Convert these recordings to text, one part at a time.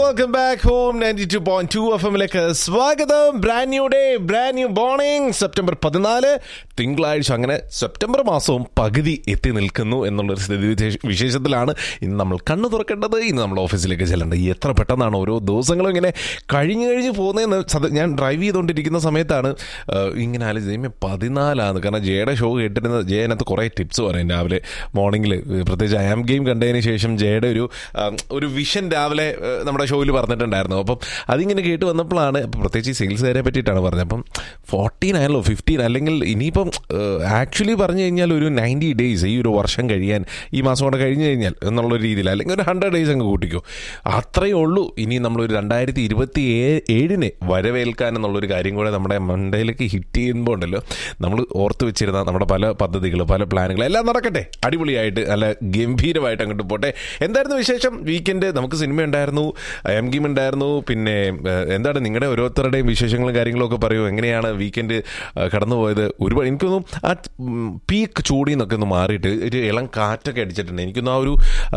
Welcome back home ninety two point two F എമ്മിലേക്ക് സ്വാഗതം brand new day brand new morning September പതിനാല് തിങ്കളാഴ്ച അങ്ങനെ സെപ്റ്റംബർ മാസവും പകുതി എത്തി നിൽക്കുന്നു എന്നുള്ളൊരു സ്ഥിതി വിശേഷ- വിശേഷത്തിലാണ് ഇന്ന് നമ്മൾ കണ്ണു തുറക്കേണ്ടത് ഇന്ന് നമ്മൾ ഓഫീസിലേക്ക് ചെല്ലേണ്ടത് എത്ര പെട്ടെന്നാണ് ഓരോ ദിവസങ്ങളും ഇങ്ങനെ കഴിഞ്ഞു കഴിഞ്ഞ് പോകുന്നതെന്ന് സത്യം ഞാൻ ഡ്രൈവ് ചെയ്തുകൊണ്ടിരിക്കുന്ന സമയത്താണ് ആ, ഇങ്ങനെ ആലോചിച്ച് ദൈവമേ പതിനാലാണ് കാരണം ജയയുടെ ഷോ കേട്ടിരുന്ന ജയ അതിനകത്ത് കുറേ ടിപ്സ് പറയും രാവിലെ മോർണിംഗിൽ പ്രത്യേകിച്ച് ആം ഗെയിം കണ്ടതിന് ശേഷം ജയയുടെ ഒരു ആ, ഒരു വിഷൻ രാവിലെ ആ, നമ്മുടെ ഷോയിൽ പറഞ്ഞിട്ടുണ്ടായിരുന്നു അപ്പം അതിങ്ങനെ കേട്ട് വന്നപ്പോഴാണ് ഇപ്പം പ്രത്യേകിച്ച് ഈ സെയിൽസുകാരെ പറ്റിയിട്ടാണ് പറഞ്ഞത് അപ്പം ഫോർട്ടീൻ ആയല്ലോ ഫിഫ്റ്റീൻ അല്ലെങ്കിൽ ഇനിയിപ്പം ആക്ച്വലി പറഞ്ഞു കഴിഞ്ഞാൽ ഒരു നയൻറ്റി ഡേയ്സ് ഈ ഒരു വർഷം കഴിയാൻ ഈ മാസം കൂടെ കഴിഞ്ഞ് കഴിഞ്ഞാൽ എന്നുള്ള രീതിയിൽ അല്ലെങ്കിൽ ഒരു ഹൺഡ്രഡ് ഡേയ്സ് അങ്ങ് കൂട്ടിക്കോ അത്രയേ ഉള്ളൂ ഇനി നമ്മളൊരു രണ്ടായിരത്തി ഇരുപത്തി ഏഴിനെ വരവേൽക്കാൻ എന്നുള്ളൊരു കാര്യം കൂടെ നമ്മുടെ മണ്ടയിലേക്ക് ഹിറ്റ് ചെയ്യുമ്പോൾ ഉണ്ടല്ലോ നമ്മൾ ഓർത്ത് വെച്ചിരുന്ന നമ്മുടെ പല പദ്ധതികൾ പല പ്ലാനുകൾ എല്ലാം നടക്കട്ടെ അടിപൊളിയായിട്ട് നല്ല ഗംഭീരമായിട്ട് അങ്ങോട്ട് പോട്ടെ എന്തായിരുന്നു വിശേഷം വീക്കെൻഡ് നമുക്ക് സിനിമ ഉണ്ടായിരുന്നു എം ഗെയിം ഉണ്ടായിരുന്നു പിന്നെ ഏഹ്, എന്താണ് നിങ്ങളുടെ ഓരോരുത്തരുടെയും വിശേഷങ്ങളും കാര്യങ്ങളും ഒക്കെ പറയൂ എങ്ങനെയാണ് വീക്കെൻഡ് കടന്നുപോയത് ഒരുപാട് എനിക്കൊന്നും ആ പീക്ക് ചൂടി എന്നൊക്കെ ഒന്ന് മാറിയിട്ട് ഒരു ഇളം കാറ്റൊക്കെ അടിച്ചിട്ടുണ്ട് എനിക്കൊന്നും ആ ഒരു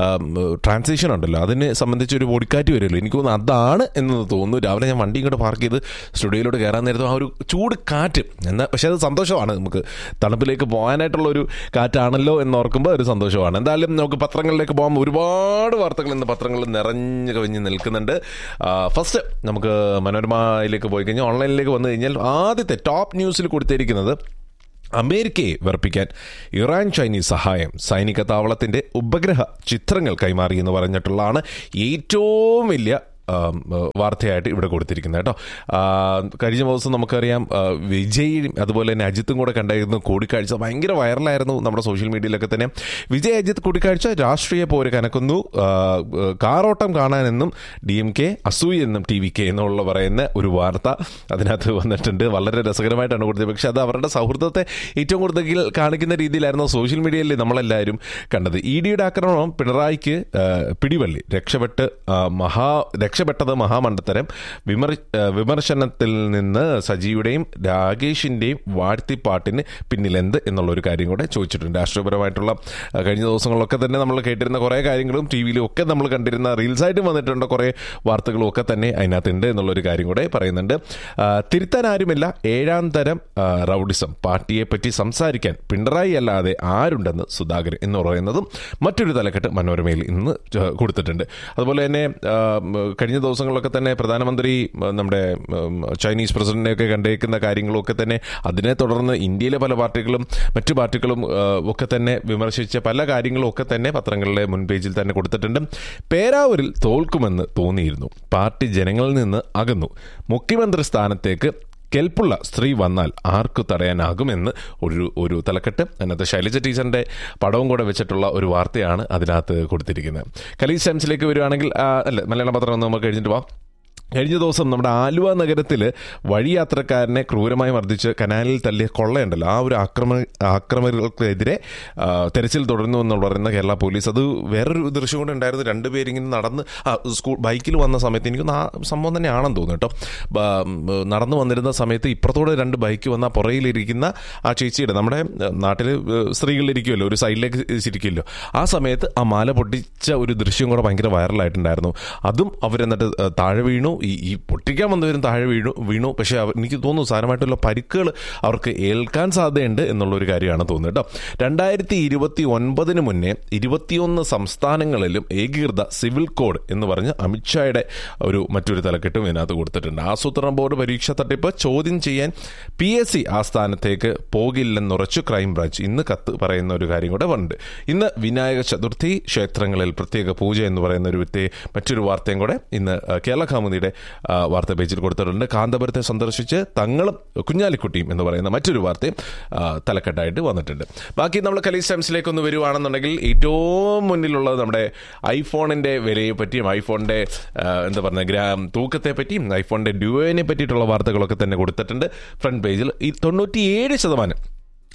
ട്രാൻസിഷൻ ഉണ്ടല്ലോ അതിനെ സംബന്ധിച്ച് ഒരു പൊടിക്കാറ്റ് വരുമല്ലോ എനിക്ക് തോന്നുന്നു അതാണ് എന്ന് തോന്നുന്നു രാവിലെ ഞാൻ വണ്ടി ഇങ്ങോട്ട് പാർക്ക് ചെയ്ത് സ്റ്റുഡിയോയിലോട്ട് കയറാൻ നേരത്തെ ആ ഒരു ചൂട് കാറ്റ് എന്നാൽ പക്ഷേ അത് സന്തോഷമാണ് നമുക്ക് തണുപ്പിലേക്ക് പോകാനായിട്ടുള്ള ഒരു കാറ്റാണല്ലോ എന്ന് ഓർക്കുമ്പോൾ ഒരു സന്തോഷമാണ് എന്തായാലും നമുക്ക് പത്രങ്ങളിലേക്ക് പോകാം ഒരുപാട് വാർത്തകൾ ഇന്ന് പത്രങ്ങളിൽ നിറഞ്ഞു കവിഞ്ഞ് നിൽക്കുന്നുണ്ട് ഫസ്റ്റ് നമുക്ക് മനോരമയിലേക്ക് പോയി കഴിഞ്ഞാൽ ഓൺലൈനിലേക്ക് വന്നു കഴിഞ്ഞാൽ ആദ്യത്തെ ടോപ്പ് ന്യൂസിൽ കൊടുത്തിരിക്കുന്നത് അമേരിക്കയെ വിറപ്പിക്കാൻ ഇറാൻ ചൈനീസ് സഹായം സൈനിക താവളത്തിന്റെ ഉപഗ്രഹ ചിത്രങ്ങൾ കൈമാറി എന്ന് പറഞ്ഞിട്ടുള്ളതാണ് ഏറ്റവും വലിയ ആം, ഏഹ്, വാർത്തയായിട്ട് ഇവിടെ കൊടുത്തിരിക്കുന്നത് കേട്ടോ ആ, കഴിഞ്ഞ ദിവസം നമുക്കറിയാം ആ, വിജയും അതുപോലെ തന്നെ അജിത്തും കൂടെ കണ്ടായിരുന്നു കൂടിക്കാഴ്ച ഭയങ്കര വൈറലായിരുന്നു നമ്മുടെ സോഷ്യൽ മീഡിയയിലൊക്കെ തന്നെ വിജയ് അജിത്ത് കൂടിക്കാഴ്ച രാഷ്ട്രീയ പോര് കനക്കുന്നു ആ, ഏഹ്, കാറോട്ടം കാണാനെന്നും ഡി എം കെ അസൂയ എന്നും ടി വി കെ എന്നുള്ള പറയുന്ന ഒരു വാർത്ത അതിനകത്ത് വന്നിട്ടുണ്ട് വളരെ രസകരമായിട്ടാണ് കൊടുത്തത് പക്ഷെ അത് അവരുടെ സൗഹൃദത്തെ ഏറ്റവും കൂടുതൽ കാണിക്കുന്ന രീതിയിലായിരുന്നു സോഷ്യൽ മീഡിയയിൽ നമ്മളെല്ലാവരും കണ്ടത് ഇ ഡിയുടെ ആക്രമണം പിണറായിക്ക് ആ, പിടിവള്ളി രക്ഷപ്പെട്ട് ആ, മഹാ രക്ഷപ്പെട്ടത് മഹാമണ്ഡത്തരം വിമർ ആ, വിമർശനത്തിൽ നിന്ന് സജിയുടെയും രാകേഷിന്റെയും വാഴ്ത്തിപ്പാട്ടിന് പിന്നിൽ എന്ത് എന്നുള്ള ഒരു കാര്യം കൂടെ ചോദിച്ചിട്ടുണ്ട് രാഷ്ട്രീയപരമായിട്ടുള്ള ആ, കഴിഞ്ഞ ദിവസങ്ങളിലൊക്കെ തന്നെ നമ്മൾ കേട്ടിരുന്ന കുറേ കാര്യങ്ങളും ടി വിയിലും ഒക്കെ നമ്മൾ കണ്ടിരുന്ന റീൽസായിട്ടും വന്നിട്ടുണ്ട് കുറേ വാർത്തകളും ഒക്കെ തന്നെ അതിനകത്തുണ്ട് എന്നുള്ളൊരു കാര്യം കൂടെ പറയുന്നുണ്ട് ആ, തിരുത്താൻ ആരുമില്ല ഏഴാം തരം ആ, റൗഡിസം പാർട്ടിയെ പറ്റി സംസാരിക്കാൻ പിണറായി അല്ലാതെ ആരുണ്ടെന്ന് സുധാകരൻ എന്ന് പറയുന്നതും മറ്റൊരു തലക്കെട്ട് മനോരമയിൽ ഇന്ന് ച- കൊടുത്തിട്ടുണ്ട് അതുപോലെ തന്നെ ആ, ഉം, കഴിഞ്ഞ ദിവസങ്ങളിലൊക്കെ തന്നെ പ്രധാനമന്ത്രി ഉം, നമ്മുടെ ഉം, ചൈനീസ് പ്രസിഡന്റിനെയൊക്കെ കണ്ടേക്കുന്ന കാര്യങ്ങളും ഒക്കെ തന്നെ അതിനെ തുടർന്ന് ഇന്ത്യയിലെ പല പാർട്ടികളും മറ്റു പാർട്ടികളും ആ, ഒക്കെ തന്നെ വിമർശിച്ച പല കാര്യങ്ങളും ഒക്കെ തന്നെ പത്രങ്ങളിലെ മുൻപേജിൽ തന്നെ കൊടുത്തിട്ടുണ്ട് പേരാവൂരിൽ തോൽക്കുമെന്ന് തോന്നിയിരുന്നു പാർട്ടി ജനങ്ങളിൽ നിന്ന് അകന്നു മുഖ്യമന്ത്രി സ്ഥാനത്തേക്ക് കെൽപ്പുള്ള സ്ത്രീ വന്നാൽ ആർക്കു തടയാനാകുമെന്ന് ഒരു ഒരു തലക്കെട്ട് അതിനകത്ത് ശൈലജ ടീച്ചറിന്റെ പടവും കൂടെ വെച്ചിട്ടുള്ള ഒരു വാർത്തയാണ് അതിനകത്ത് കൊടുത്തിരിക്കുന്നത് കലീസ് ടൈംസിലേക്ക് വരുവാണെങ്കിൽ ആ, അല്ല മലയാള പത്രം ഒന്ന് നമുക്ക് കഴിഞ്ഞിട്ട് പോവാം കഴിഞ്ഞ ദിവസം നമ്മുടെ ആലുവ നഗരത്തിൽ വഴിയാത്രക്കാരനെ ക്രൂരമായി മർദ്ദിച്ച് കനാലിൽ തല്ലിയ കൊള്ളയുണ്ടല്ലോ ആ ഒരു ആക്രമ ആക്രമണങ്ങൾക്കെതിരെ ആ, തെരച്ചിൽ തുടരുന്നു എന്ന് പറയുന്ന കേരള പോലീസ് അത് വേറൊരു ദൃശ്യം കൂടെ ഉണ്ടായിരുന്നു രണ്ടുപേരിങ്ങനെ നടന്ന് ആ, സ്കൂൾ ബൈക്കിൽ വന്ന സമയത്ത് എനിക്കൊന്ന് ആ സംഭവം തന്നെയാണെന്ന് തോന്നുന്നു കേട്ടോ ബ- ഉം, നടന്നു വന്നിരുന്ന സമയത്ത് ഇപ്പുറത്തോടെ രണ്ട് ബൈക്ക് വന്ന പുറയിലിരിക്കുന്ന ആ ചേച്ചിയുടെ നമ്മുടെ നാട്ടിൽ സ്ത്രീകളിലിരിക്കുമല്ലോ ഒരു സൈഡിലേക്ക് ഇരിക്കുമല്ലോ ആ സമയത്ത് ആ മാല പൊട്ടിച്ച ഒരു ദൃശ്യം കൂടെ ഭയങ്കര വൈറലായിട്ടുണ്ടായിരുന്നു അതും അവരെന്നിട്ട് ഏഹ്, താഴെ വീണു ഈ ഈ പൊട്ടിക്കാൻ വന്നവരും താഴെ വീണു വീണു പക്ഷേ അവർ എനിക്ക് തോന്നുന്നു സാരമായിട്ടുള്ള പരിക്കുകൾ അവർക്ക് ഏൽക്കാൻ സാധ്യതയുണ്ട് എന്നുള്ള ഒരു കാര്യമാണ് തോന്നുന്നത് കേട്ടോ രണ്ടായിരത്തി ഇരുപത്തി ഒൻപതിന് മുന്നേ ഇരുപത്തിയൊന്ന് സംസ്ഥാനങ്ങളിലും ഏകീകൃത സിവിൽ കോഡ് എന്ന് പറഞ്ഞ് അമിത്ഷായുടെ ഒരു മറ്റൊരു തലക്കെട്ടും ഇതിനകത്ത് കൊടുത്തിട്ടുണ്ട് ആസൂത്രണ ബോർഡ് പരീക്ഷ തട്ടിപ്പ് ചോദ്യം ചെയ്യാൻ പി എസ് സി ആ സ്ഥാനത്തേക്ക് പോകില്ലെന്നുറച്ചു ക്രൈംബ്രാഞ്ച് ഇന്ന് കത്ത് പറയുന്ന ഒരു കാര്യം കൂടെ ഉണ്ട് ഇന്ന് വിനായക ചതുർത്ഥി ക്ഷേത്രങ്ങളിൽ പ്രത്യേക പൂജ എന്ന് പറയുന്ന ഒരു വ്യക്തി മറ്റൊരു വാർത്തയും കൂടെ ഇന്ന് ആ, കേരള കൗമുദിയുടെ ആ, വാർത്താ പേജിൽ കൊടുത്തിട്ടുണ്ട് കാന്തപുരത്തെ സന്ദർശിച്ച് തങ്ങളും കുഞ്ഞാലിക്കുട്ടിയും എന്ന് പറയുന്ന മറ്റൊരു വാർത്തയും ആ, തലക്കെട്ടായിട്ട് വന്നിട്ടുണ്ട് ബാക്കി നമ്മൾ കലീസ് ടൈംസിലേക്ക് ഒന്ന് വരുവാണെന്നുണ്ടെങ്കിൽ ഏറ്റവും മുന്നിലുള്ളത് നമ്മുടെ ഐഫോണിന്റെ വിലയെ പറ്റിയും ഐഫോണിന്റെ ആ, എന്താ പറയുക ഗ്രാം തൂക്കത്തെ പറ്റിയും ഐഫോണിന്റെ ഡ്യൂവിനെ പറ്റിയിട്ടുള്ള വാർത്തകളൊക്കെ തന്നെ കൊടുത്തിട്ടുണ്ട് ഫ്രണ്ട് പേജിൽ ഈ തൊണ്ണൂറ്റിയേഴ് ശതമാനം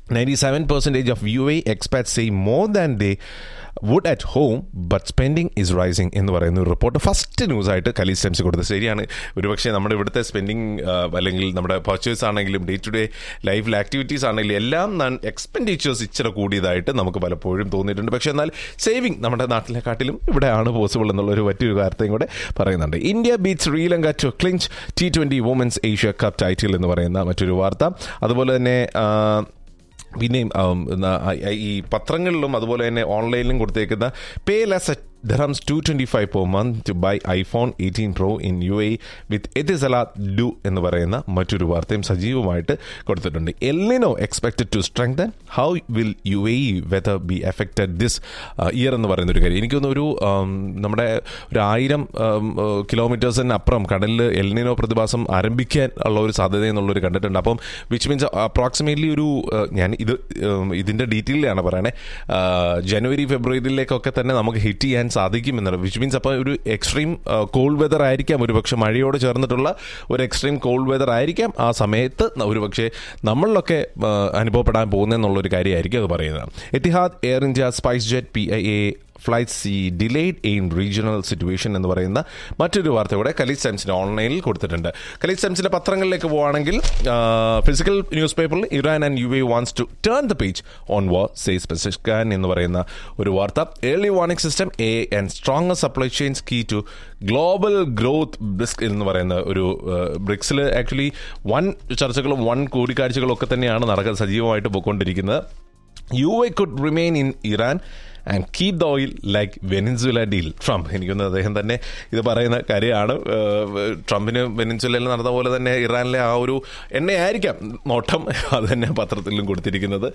97 percentage of UAE expats say more than they would at home but spending is rising എന്ന് പറയുന്ന ഒരു റിപ്പോർട്ട് ഫസ്റ്റ് ന്യൂസ് ആയിട്ട് കലീസ് ടൈംസ് കൊടുത്തത് ശരിയാണ് ഒരുപക്ഷെ നമ്മുടെ ഇവിടുത്തെ സ്പെൻഡിങ് അല്ലെങ്കിൽ നമ്മുടെ പർച്ചേസ് ആണെങ്കിലും ഡേ ടു ഡേ ലൈഫിൽ ആക്ടിവിറ്റീസ് ആണെങ്കിലും എല്ലാം എക്സ്പെൻഡിച്ചേഴ്സ് ഇച്ചിരി കൂടിയതായിട്ട് നമുക്ക് പലപ്പോഴും തോന്നിയിട്ടുണ്ട് പക്ഷേ എന്നാൽ സേവിങ് നമ്മുടെ നാട്ടിലെക്കാട്ടിലും ഇവിടെയാണ് പോസിബിൾ എന്നുള്ള ഒരു മറ്റൊരു കാര്യത്തെയും കൂടെ പറയുന്നുണ്ട് India beats Sri Lanka to clinch T twenty women's Asia cup title എന്ന് പറയുന്ന മറ്റൊരു വാർത്ത അതുപോലെ തന്നെ ആ, പിന്നെയും ആം, ന- ഐ- ഈ പത്രങ്ങളിലും അതുപോലെ തന്നെ ഓൺലൈനിലും കൊടുത്തേക്കുന്ന payless drums two twenty five per month to buy iPhone eighteen pro in U A with Etisalat du എന്ന് പറയുന്ന മറ്റൊരു വാർത്തയും സജീവമായിട്ട് കൊടുത്തിട്ടുണ്ട് El Nino expected to strengthen how will U A weather be affected this year എന്ന് പറയുന്ന ഒരു കാര്യം എനിക്കൊന്ന് ഒരു ആം, നമ്മുടെ ഒരു ആയിരം കിലോമീറ്റേഴ്സിന് അപ്പുറം കടലിൽ എൽനിനോ പ്രതിഭാസം ആരംഭിക്കാൻ ഉള്ള ഒരു സാധ്യത എന്നുള്ളൊരു കണ്ടിട്ടുണ്ട് അപ്പം വിച്ച് മീൻസ് അപ്രോക്സിമേറ്റ്ലി ഒരു ആ, ഞാൻ ഇത് ഉം, ഇതിന്റെ ഡീറ്റെയിലാണ് പറയണേ ആ, ജനുവരി ഫെബ്രുവരിയിലേക്കൊക്കെ തന്നെ നമുക്ക് ഹിറ്റ് ചെയ്യാൻ സാധിക്കും എന്നുള്ളത് വിച്ച് മീൻസ് അപ്പോൾ ഒരു എക്സ്ട്രീം കോൾഡ് വെതർ ആയിരിക്കാം ഒരു പക്ഷെ മഴയോട് ചേർന്നിട്ടുള്ള ഒരു എക്സ്ട്രീം കോൾഡ് വെതർ ആയിരിക്കാം ആ സമയത്ത് ഒരു പക്ഷേ നമ്മളിലൊക്കെ ആ, അനുഭവപ്പെടാൻ പോകുന്നതെന്നുള്ളൊരു കാര്യമായിരിക്കും അത് പറയുന്നത് Etihad Air India SpiceJet P I A flights delayed in regional situation എന്ന് പറയുന്ന മറ്റൊരു വാർത്ത കൂടെ കലീസ് ടൈംസിന്റെ ഓൺലൈനിൽ കൊടുത്തിട്ടുണ്ട് കലീസ് ടൈംസിന്റെ പത്രങ്ങളിലേക്ക് പോവുകയാണെങ്കിൽ physical newspaper Iran and U A wants to turn the page on war says Pezeshkian എന്ന് പറയുന്ന ഒരു വാർത്ത early warning system a and strong supply chains key to global growth brisk എന്ന് പറയുന്ന ഒരു ബ്രിക്സിൽ ആക്ച്വലി വൻ ചർച്ചകളും വൻ കൂടിക്കാഴ്ചകളും ഒക്കെ തന്നെയാണ് നടക്കുന്നത് സജീവമായിട്ട് പോയിക്കൊണ്ടിരിക്കുന്നത് U A could remain in Iran and keep the oil like Venezuela deal Trump എനിക്കൊന്ന് അദ്ദേഹം തന്നെ ഇത് പറയുന്ന കാര്യമാണ് ഏഹ്, ട്രംപിന് വെനിൻസുലയിൽ നടന്ന പോലെ തന്നെ ഇറാനിലെ ആ ഒരു എണ്ണയായിരിക്കാം നോട്ടം അത് തന്നെ പത്രത്തിലും കൊടുത്തിരിക്കുന്നത്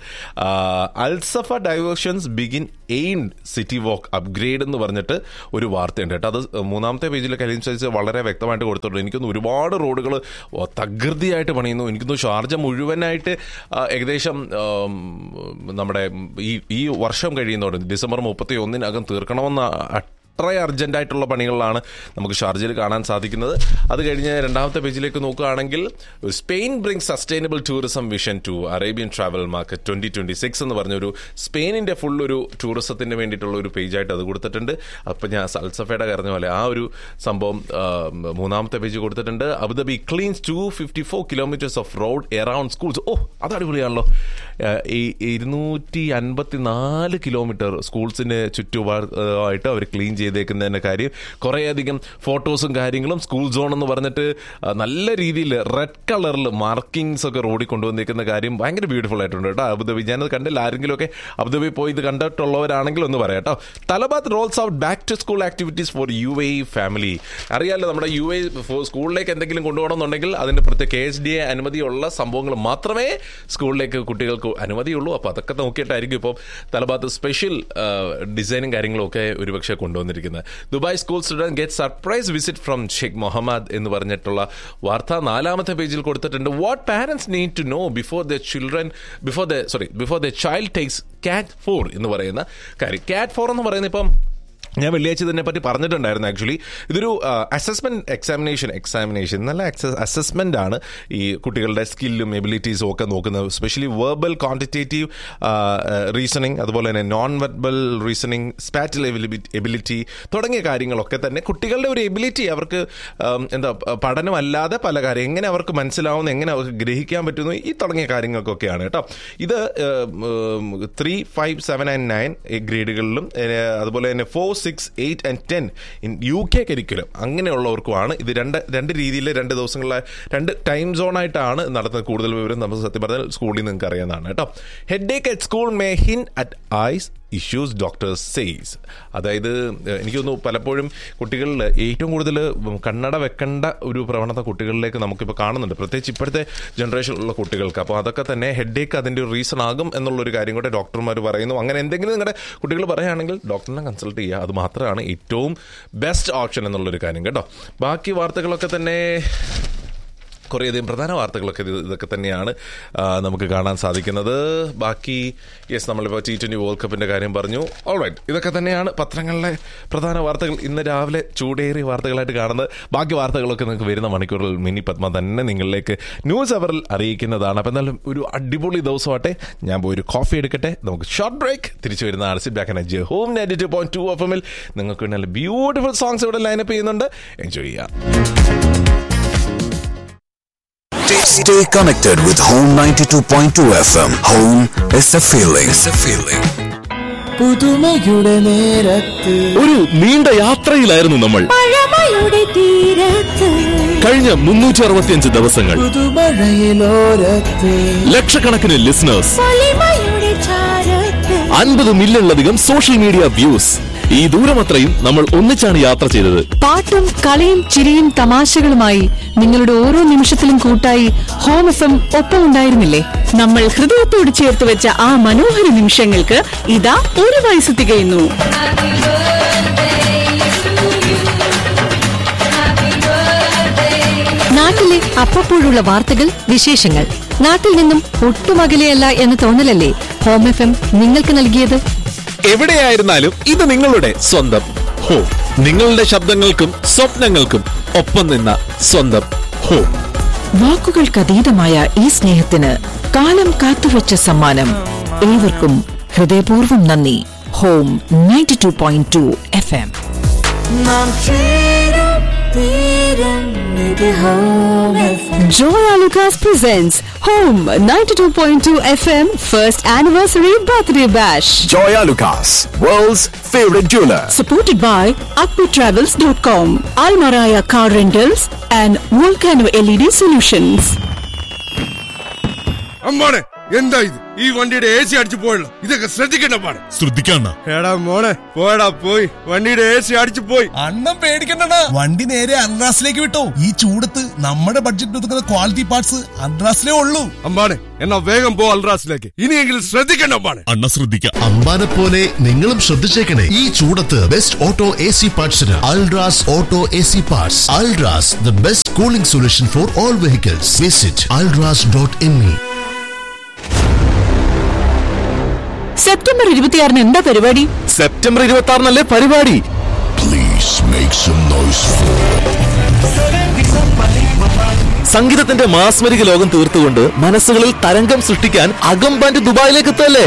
Al Safa diversions begin aimed city walk upgrade എന്ന് പറഞ്ഞിട്ട് ഒരു വാർത്തയുണ്ട് കേട്ടോ അത് മൂന്നാമത്തെ പേജിൽ അനുസരിച്ച് വളരെ വ്യക്തമായിട്ട് കൊടുത്തിട്ടുണ്ട് എനിക്കൊന്ന് ഒരുപാട് റോഡുകൾ തകൃതിയായിട്ട് പണിയുന്നു എനിക്കൊന്ന് ഷാർജ മുഴുവനായിട്ട് ആ, ഏകദേശം ആം, നമ്മുടെ ഈ ഈ വർഷം കഴിയുന്നതോടെ ഡിസംബർ മുപ്പത്തി ഒന്നിനകം തീർക്കണമെന്ന അത്ര അർജന്റ് ആയിട്ടുള്ള പണികളിലാണ് നമുക്ക് ഷാർജയിൽ കാണാൻ സാധിക്കുന്നത് അത് കഴിഞ്ഞ് രണ്ടാമത്തെ പേജിലേക്ക് നോക്കുകയാണെങ്കിൽ Spain bring sustainable tourism vision to Arabian travel market twenty twenty six എന്ന് പറഞ്ഞൊരു സ്പെയിനിന്റെ ഫുൾ ഒരു ടൂറിസത്തിന് വേണ്ടിയിട്ടുള്ള ഒരു പേജായിട്ട് അത് കൊടുത്തിട്ടുണ്ട് അപ്പം ഞാൻ സൽസഫയുടെ പറഞ്ഞ പോലെ ആ ഒരു സംഭവം ആ, മൂന്നാമത്തെ പേജ് കൊടുത്തിട്ടുണ്ട് Abu Dhabi cleans two fifty four kilometres of road around schools ഓ അത് അടിപൊളിയാണല്ലോ ആ, ഈ ഇരുന്നൂറ്റി അൻപത്തി നാല് കിലോമീറ്റർ സ്കൂൾസിന് ചുറ്റുപാടായിട്ട് അവർ ക്ലീൻ ചെയ്തേക്കുന്നതിന്റെ കാര്യം കുറേയധികം ഫോട്ടോസും കാര്യങ്ങളും സ്കൂൾ സോൺ എന്ന് പറഞ്ഞിട്ട് ആ, നല്ല രീതിയിൽ റെഡ് കളറിൽ മാർക്കിങ്സ് ഒക്കെ റോഡിൽ കൊണ്ടുവന്നേക്കുന്ന കാര്യം ഭയങ്കര ബ്യൂട്ടിഫുൾ ആയിട്ടുണ്ട് കേട്ടോ അബുദാബി ഞാനത് കണ്ടില്ല ആരെങ്കിലും ഒക്കെ അബുദാബി പോയി ഇത് കണ്ടിട്ടുള്ളവരാണെങ്കിൽ ഒന്ന് പറയാം കേട്ടോ Talabat rolls out back to school activities for U A family അറിയാലോ നമ്മുടെ യു എ സ്കൂളിലേക്ക് എന്തെങ്കിലും കൊണ്ടുപോകണമെന്നുണ്ടെങ്കിൽ അതിന് പ്രത്യേക കെ എസ് ഡി എ അനുമതിയുള്ള സംഭവങ്ങൾ മാത്രമേ സ്കൂളിലേക്ക് കുട്ടികൾക്ക് അനുമതിയുള്ളൂ അപ്പോൾ അതൊക്കെ നോക്കിയിട്ടായിരിക്കും ഇപ്പോൾ തലബാത്ത് സ്പെഷ്യൽ ഡിസൈനും കാര്യങ്ങളും ഒക്കെ ഒരുപക്ഷെ കൊണ്ടുവന്നിരിക്കുന്നത് Dubai school student get surprise visit from Sheikh Mohammed എന്ന് പറഞ്ഞിട്ടുള്ള വാർത്ത നാലാമത്തെ പേജിൽ കൊടുത്തിട്ടുണ്ട് what parents need to know before the children before the sorry before the child takes CAT four എന്ന് പറയുന്ന കാര്യം കാറ്റ് ഫോർ എന്ന് പറയുന്നത് ഇപ്പം ഞാൻ വെള്ളിയാഴ്ച ഇതിനെ പറ്റി പറഞ്ഞിട്ടുണ്ടായിരുന്നു ആക്ച്വലി ഇതൊരു അസസ്മെന്റ് എക്സാമിനേഷൻ എക്സാമിനേഷൻ നല്ല അസസ്മെന്റ് ആണ് ഈ കുട്ടികളുടെ സ്കില്ലും എബിലിറ്റീസും ഒക്കെ നോക്കുന്നത് സ്പെഷ്യലി വെർബൽ ക്വാണ്ടിറ്റേറ്റീവ് റീസണിങ് അതുപോലെ തന്നെ non verbal reasoning spatial ability തുടങ്ങിയ കാര്യങ്ങളൊക്കെ തന്നെ കുട്ടികളുടെ ഒരു എബിലിറ്റി അവർക്ക് ആം, എന്താ പഠനമല്ലാതെ പല കാര്യം എങ്ങനെ അവർക്ക് മനസ്സിലാവുന്നു എങ്ങനെ അവർക്ക് ഗ്രഹിക്കാൻ പറ്റുന്നു ഈ തുടങ്ങിയ കാര്യങ്ങൾക്കൊക്കെയാണ് കേട്ടോ ഇത് three five seven and nine ഗ്രേഡുകളിലും ഏഹ്, അതുപോലെ തന്നെ four six eight and ten in U K curriculum അങ്ങനെയുള്ളവർക്കുമാണ് ഇത് രണ്ട് രണ്ട് രീതിയിൽ രണ്ട് ദിവസങ്ങളിലെ രണ്ട് ടൈം സോണായിട്ടാണ് നടത്തുന്നത് കൂടുതൽ വിവരം നമുക്ക് സത്യം പറഞ്ഞാൽ സ്കൂളിൽ നിങ്ങൾക്ക് അറിയാവുന്നതാണ് കേട്ടോ headache at school may hint at eyes issues doctors says അതായത് ഏഹ്, എനിക്ക് തോന്നുന്നു പലപ്പോഴും കുട്ടികളിൽ ഏറ്റവും കൂടുതൽ കണ്ണട വെക്കേണ്ട ഒരു പ്രവണത കുട്ടികളിലേക്ക് നമുക്കിപ്പോൾ കാണുന്നുണ്ട് പ്രത്യേകിച്ച് ഇപ്പോഴത്തെ ജനറേഷനിലുള്ള കുട്ടികൾക്ക് അപ്പോൾ അതൊക്കെ തന്നെ ഹെഡ് ഏക്ക് അതിൻ്റെ ഒരു റീസൺ ആകും എന്നുള്ളൊരു കാര്യം കൂടെ ഡോക്ടർമാർ പറയുന്നു അങ്ങനെ എന്തെങ്കിലും നിങ്ങളുടെ കുട്ടികൾ പറയുകയാണെങ്കിൽ ഡോക്ടറിനെ കൺസൾട്ട് ചെയ്യുക അത് മാത്രമാണ് ഏറ്റവും ബെസ്റ്റ് ഓപ്ഷൻ എന്നുള്ളൊരു കാര്യം കേട്ടോ ബാക്കി വാർത്തകളൊക്കെ തന്നെ കുറേയധികം പ്രധാന വാർത്തകളൊക്കെ ഇത് ഇതൊക്കെ തന്നെയാണ് ആ, നമുക്ക് കാണാൻ സാധിക്കുന്നത് ബാക്കി യെസ് നമ്മളിപ്പോൾ ടി ട്വന്റി വേൾഡ് കപ്പിന്റെ കാര്യം പറഞ്ഞു ഓൾറൈറ്റ് ഇതൊക്കെ തന്നെയാണ് പത്രങ്ങളിലെ പ്രധാന വാർത്തകൾ ഇന്ന് രാവിലെ ചൂടേറിയ വാർത്തകളായിട്ട് കാണുന്നത് ബാക്കി വാർത്തകളൊക്കെ നിങ്ങൾക്ക് വരുന്ന മണിക്കൂറിൽ മിനി പത്മ തന്നെ നിങ്ങളിലേക്ക് ന്യൂസ് അവറിൽ അറിയിക്കുന്നതാണ് അപ്പം എന്നാലും ഒരു അടിപൊളി ദിവസമാട്ടെ ഞാൻ പോയി ഒരു കോഫി എടുക്കട്ടെ നമുക്ക് ഷോർട്ട് ബ്രേക്ക് തിരിച്ചു വരുന്ന ആർസി back and home ninety two point two F എമ്മിൽ നിങ്ങൾക്ക് നല്ല ബ്യൂട്ടിഫുൾ സോങ്സ് ഇവിടെ ലൈനപ്പ് ചെയ്യുന്നുണ്ട് എൻജോയ് ചെയ്യാം Stay, stay connected with Home 92.2 FM. Home is a feeling. It's a feeling. പുതുമയുടെ നേരത്ത് ഒരു നീണ്ട യാത്രയിലായിരുന്നു നമ്മൾ പഴമയുടെ തീരത്ത് കഴിഞ്ഞ മുന്നൂറ്റി അറുപത്തിയഞ്ച് ദിവസങ്ങൾ പുതുമഴയിലോരത്ത് ലക്ഷക്കണക്കിന് ലിസണേഴ്സ് പൊലിമയുടെ ചാരത്ത് അൻപത് മില്യണിലധികം സോഷ്യൽ മീഡിയ വ്യൂസ് ഈ ദൂരമത്രയും നമ്മൾ ഒന്നിച്ചാണ് യാത്ര ചെയ്തത് പാട്ടും കളിയും ചിരിയും തമാശകളുമായി നിങ്ങളുടെ ഓരോ നിമിഷത്തിലും കൂട്ടായി ഹോം എഫ് എം ഒപ്പം ഉണ്ടായിരുന്നില്ലേ നമ്മൾ ഹൃദയത്തോട് ചേർത്ത് വെച്ച ആ മനോഹര നിമിഷങ്ങൾക്ക് ഇതാ ഒരു വയസ്സ് തികയുന്നു നാട്ടിലെ അപ്പപ്പോഴുള്ള വാർത്തകൾ വിശേഷങ്ങൾ നാട്ടിൽ നിന്നും ഒട്ടും അകലെയല്ല എന്ന തോന്നലല്ലേ ഹോം എഫ് എം നിങ്ങൾക്ക് നൽകിയത് എവിടെയായിരുന്നാലും ഇത് നിങ്ങളുടെ സ്വന്തം ഹോ നിങ്ങളുടെ ശബ്ദങ്ങൾക്കും സ്വപ്നങ്ങൾക്കും ഒപ്പം നിന്ന സ്വന്തം ഹോ വാക്കുകൾക്കതീതമായ ഈ സ്നേഹത്തിന് കാലം കാത്തുവച്ച സമ്മാനം ഏവർക്കും ഹൃദയപൂർവ്വം നന്ദി home ninety two point two F M നാം ചേരും തീരും ഇത് home FM. Joya Lucas presents Home 92.2 FM First Anniversary Birthday Bash. Joya Lucas, world's favorite jeweler. Supported by AkpiTravels.com, Almaraya Car Rentals, and Volcano LED Solutions. അമ്മാണെ എന്താ ഇത് ഈ വണ്ടിയുടെ A C അടിച്ചു പോയല്ലോ ഇതൊക്കെ ശ്രദ്ധിക്കണ്ട പാടെ ശ്രദ്ധിക്കണ്ട എടാ മോളെ പോയടാ പോയി വണ്ടിയുടെ എ സി അടിച്ചു പോയി അണ്ണം പേടിക്കണ്ടടാ വണ്ടി നേരെ അൺറാസിലേക്ക് വിട്ടോ ഈ ചൂടത്ത് നമ്മുടെ ബഡ്ജറ്റ് ഒതുക്കുന്ന ക്വാളിറ്റി പാർട്സ് അൺറാസിലേ ഉള്ളൂ അമ്പാണെ എന്നാ വേഗം പോ അൽറാസിലേക്ക് ഇനിയെങ്കിലും ശ്രദ്ധിക്കണ്ട അമ്പാണെ അണ്ണ ശ്രദ്ധിക്കാം അമ്പാനെ പോലെ നിങ്ങളും ശ്രദ്ധിച്ചേക്കണേ ഈ ചൂടത്ത് ബെസ്റ്റ് ഓട്ടോ എ സി പാർട്സിന് Ultras auto A C parts Ultras the best cooling solution for all vehicles visit Ultras dot M E September ഇരുപത്തിയാറിന് എന്താ പരിപാടി സെപ്റ്റംബർ ഇരുപത്തി ആറിനല്ലേ പരിപാടി പ്ലീസ് മേക്ക് സം നോയ്സ് സംഗീതത്തിന്റെ മാസ്മരിക ലോകം തീർത്തുകൊണ്ട് മനസ്സുകളിൽ തരംഗം സൃഷ്ടിക്കാൻ അകമ്പാൻഡ് ദുബായിലേക്ക് എത്തല്ലേ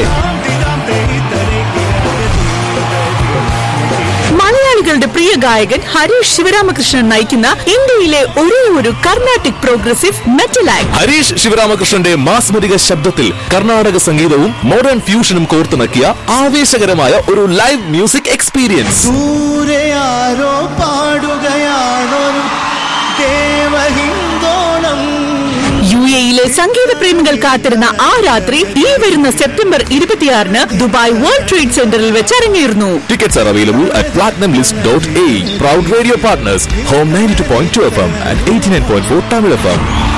മലയാളികളുടെ പ്രിയ ഗായകൻ ഹരീഷ് ശിവരാമകൃഷ്ണൻ നയിക്കുന്ന ഇന്ത്യയിലെ ഒരേ ഒരു Carnatic progressive metal act Harish ശിവരാമകൃഷ്ണന്റെ മാസ്മരിക ശബ്ദത്തിൽ കർണാടക സംഗീതവും മോഡേൺ ഫ്യൂഷനും കോർത്തിണക്കിയ ആവേശകരമായ ഒരു ലൈവ് മ്യൂസിക് എക്സ്പീരിയൻസ് ദൂരെ ആരോ പാടുകയാണൊരു ദേവഹിന്ദോണം യു എയിലെ സംഗീത പ്രേമികൾ കാത്തിരുന്ന ആ രാത്രി ഈ വരുന്ന സെപ്റ്റംബർ ഇരുപത്തിയാറിന് ദുബായ് വേൾഡ് ട്രേഡ് സെന്ററിൽ വെച്ച് അരങ്ങേറുന്നു Tickets are available at platinumlist.a. Proud radio partners, Home 92.2 FM and 89.4 Tamil FM.